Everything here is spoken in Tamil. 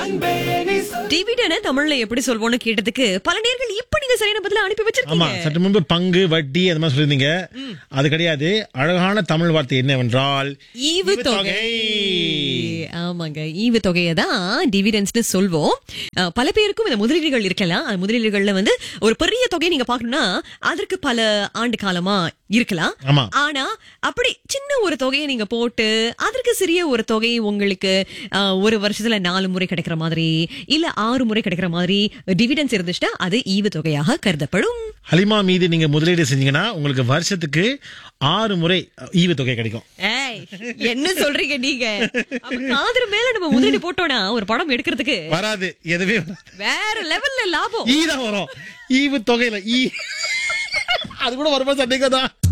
டிவிடன தமிழ்ல எப்படி சொல்வோம்னு கேட்டதுக்கு பல நேர்கள் இப்ப நீங்க சரியான பதில அனுப்பி ஆமா வச்சிருக்கீங்க சற்று முன்பு பங்கு வட்டி அந்த மாதிரி சொல்லியிருந்தீங்க அது கிடையாது அழகான தமிழ் வார்த்தை என்னவென்றால் ஈவு தொகை ஆமாங்க ஈவு தொகையை தான் டிவிடன்ஸ்னு சொல்வோம் அஹ், பல பேருக்கும் இந்த முதலீடுகள் இருக்கலாம் அந்த முதலீடுகள்ல வந்து ஒரு பெரிய தொகையை நீங்க பார்க்கணும்னா அதற்கு பல ஆண்டு காலமா இருக்கலாம் ஆமா ஆனா அப்படி சின்ன ஒரு தொகையை நீங்க போட்டு அதற்கு சிறிய ஒரு தொகை உங்களுக்கு அஹ், ஒரு வருஷத்துல நாலு முறை கிடைக்கிற மாதிரி இல்ல ஆறு முறை கிடைக்கிற மாதிரி டிவிடன்ஸ் இருந்துச்சுன்னா அது ஈவு தொகையாக கருதப்படும் ஹலிமா மீது நீங்க முதலீடு செஞ்சீங்கன்னா உங்களுக்கு வருஷத்துக்கு ஆறு முறை ஈவு தொகை கிடைக்கும் ஏய் என்ன சொல்றீங்க நீங்க அப்ப காதர் மேல நம்ம முதலீடு போட்டோம்னா ஒரு படம் எடுக்கிறதுக்கு வராது எதுவே வராது. வேற லெவல்ல லாபம் ஈ தான் வரும் ஈவு தொகையில ஈ அது கூட வருமா சந்தேகம் தான்